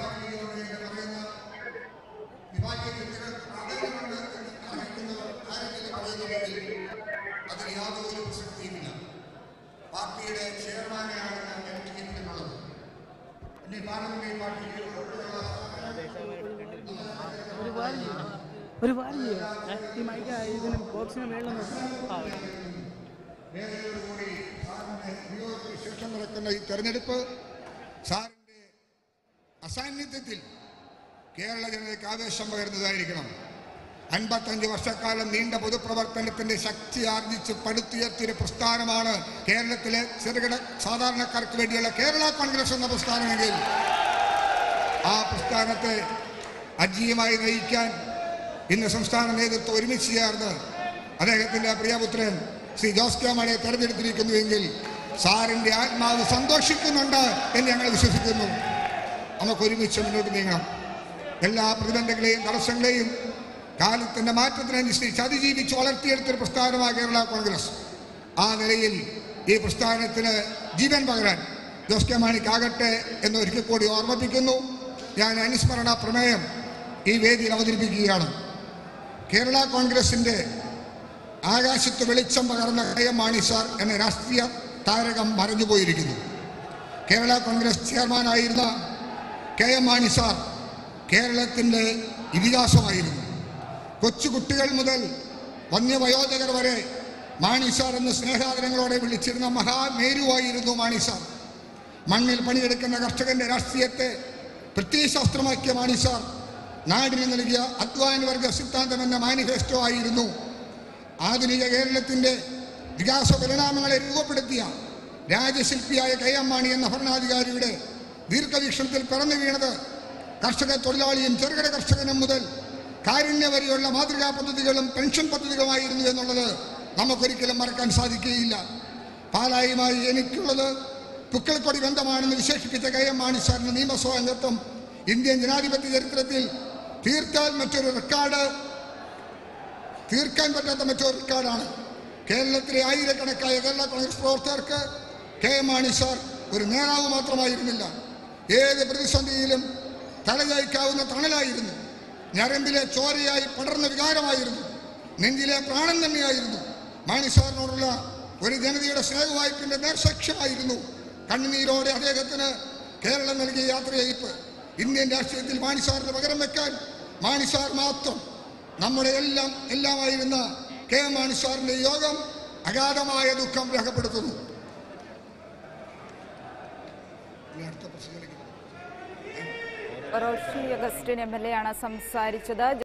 വിഭാഗീയതയോടെ എന്ന് പറയുന്ന വിഭാഗീയ ചിന്തകൾ പ്രാധാന്യമുണ്ട് എന്ന് അറിയിക്കുന്നവർ ആരെങ്കിലും പറയുന്നുണ്ടെങ്കിൽ അതിന് യാതൊരു പ്രസക്തിയുമില്ല പാർട്ടിയുടെ ചെയർമാനെയാണ് ഞാൻ ഏൽപ്പിച്ചിട്ടുള്ളത് എന്നെ പാർലമെന്ററി പാർട്ടിക്ക് ഉൾപ്പെടെയുള്ള ഒരുപാട് ചെയ്യും ഒരുപാട് ചെയ്യും ഈ മൈക്ക് ഇതിന് ബോക്സിന് മേളിൽ നോക്കാം വേദനയോടുകൂടി സാറിന്റെ വിയോഗത്തിന് ശേഷം നടക്കുന്ന ഈ തെരഞ്ഞെടുപ്പ് സാറിന്റെ അസാന്നിധ്യത്തിൽ കേരള ജനതയ്ക്ക് ആവേശം പകരുന്നതായിരിക്കണം അൻപത്തഞ്ച് വർഷക്കാലം നീണ്ട പൊതുപ്രവർത്തനത്തിന്റെ ശക്തി ആർജിച്ച് പടുത്തുയർത്തിയ പ്രസ്ഥാനമാണ് കേരളത്തിലെ ചെറുകിട സാധാരണക്കാർക്ക് വേണ്ടിയുള്ള കേരള കോൺഗ്രസ് എന്ന പ്രസ്ഥാനമെങ്കിൽ ആ പ്രസ്ഥാനത്തെ അജീയമായി നയിക്കാൻ ഇന്ന് സംസ്ഥാന നേതൃത്വം ഒരുമിച്ച് ചേർന്ന് അദ്ദേഹത്തിന്റെ പ്രിയപുത്രൻ ശ്രീ ജോസ് കെ മാണിയെ തെരഞ്ഞെടുത്തിരിക്കുന്നുവെങ്കിൽ സാറിന്റെ ആത്മാവ് സന്തോഷിക്കുന്നുണ്ട് എന്ന് ഞങ്ങൾ വിശ്വസിക്കുന്നു നമുക്ക് ഒരുമിച്ച് മുന്നോട്ട് നീങ്ങണം എല്ലാ പ്രതിബന്ധങ്ങളെയും തടസ്സങ്ങളെയും കാലത്തിന്റെ മാറ്റത്തിനനുസരിച്ച് അതിജീവിച്ച് വളർത്തിയെടുത്തൊരു പ്രസ്ഥാനമാണ് കേരള കോൺഗ്രസ് ആ നിലയിൽ ഈ പ്രസ്ഥാനത്തിന് ജീവൻ പകരാൻ ജോസ് കെ മാണിക്കാകട്ടെ എന്ന് ഒരിക്കൽ കൂടി ഓർമ്മിപ്പിക്കുന്നു ഞാൻ അനുസ്മരണ പ്രമേയം ഈ വേദിയിൽ അവതരിപ്പിക്കുകയാണ് കേരള കോൺഗ്രസിന്റെ ആകാശത്ത് വെളിച്ചം പകർന്ന കെ എം മാണി സാർ എന്ന രാഷ്ട്രീയ താരകം മറഞ്ഞുപോയിരിക്കുന്നു കേരള കോൺഗ്രസ് ചെയർമാനായിരുന്ന കെ എം മാണി സാർ കേരളത്തിൻ്റെ ഇതിഹാസമായിരുന്നു കൊച്ചുകുട്ടികൾ മുതൽ വന്യവയോജകർ വരെ മാണി സാർ എന്ന സ്നേഹാദരങ്ങളോടെ വിളിച്ചിരുന്ന മഹാമേരുവായിരുന്നു മാണി സാർ മണ്ണിൽ പണിയെടുക്കുന്ന കർഷകന്റെ രാഷ്ട്രീയത്തെ പ്രത്യയശാസ്ത്രമാക്കിയ മാണി സാർ നാടിന് നൽകിയ അധ്വാനവർഗ സിദ്ധാന്തം എന്ന മാനിഫെസ്റ്റോ ആയിരുന്നു ആധുനിക കേരളത്തിന്റെ വികാസ പരിണാമങ്ങളെ രൂപപ്പെടുത്തിയ രാജശില്പിയായ കെ എം മാണി എന്ന ഭരണാധികാരിയുടെ ദീർഘവീക്ഷണത്തിൽ പിറന്നു വീണത് കർഷക തൊഴിലാളിയും ചെറുകിട കർഷകനും മുതൽ കാരുണ്യ വരെയുള്ള മാതൃകാ പദ്ധതികളും പെൻഷൻ പദ്ധതികളുമായിരുന്നു എന്നുള്ളത് നമുക്കൊരിക്കലും മറക്കാൻ സാധിക്കുകയില്ല പാലായുമായി എനിക്കുള്ളത് പുക്കളക്കൊടി ബന്ധമാണെന്ന് വിശേഷിപ്പിച്ച കെ എം മാണി സാറിന്റെ നിയമസഭാ അംഗത്വം ഇന്ത്യൻ ജനാധിപത്യ ചരിത്രത്തിൽ തീർത്താൽ മറ്റൊരു റെക്കോർഡ് തീർക്കാൻ പറ്റാത്ത മറ്റൊരു റെക്കോർഡാണ് കേരളത്തിലെ ആയിരക്കണക്കായ കേരള കോൺഗ്രസ് പ്രവർത്തകർക്ക് കെ എം മാണി സാർ ഒരു നേതാവ് മാത്രമായിരുന്നില്ല ഏത് പ്രതിസന്ധിയിലും തലചായ്ക്കാവുന്ന തണലായിരുന്നു ഞരമ്പിലെ ചോരയായി പടർന്ന വികാരമായിരുന്നു നെഞ്ചിലെ പ്രാണൻ തന്നെയായിരുന്നു മാണി സാറിനോടുള്ള ഒരു ജനതയുടെ സ്നേഹവായ്പിന്റെ നേർസാക്ഷ്യമായിരുന്നു കണ്ണുനീരോടെ അദ്ദേഹത്തിന് കേരളം നൽകിയ യാത്രയയപ്പ് ഇന്ത്യൻ രാഷ്ട്രീയത്തിൽ മാണി സാറിന് പകരം വെക്കാൻ മാണി സാർ മാത്രം നമ്മുടെ എല്ലാം എല്ലാമായിരുന്ന കെ എം മാണി സാറിന്റെ യോഗം അഗാധമായ ദുഃഖം രേഖപ്പെടുത്തുന്നു ഇനി അടുത്ത പ്രസംഗത്തിലേക്ക് Roshi Augustine M L A ആണ് സംസാരിച്ചത്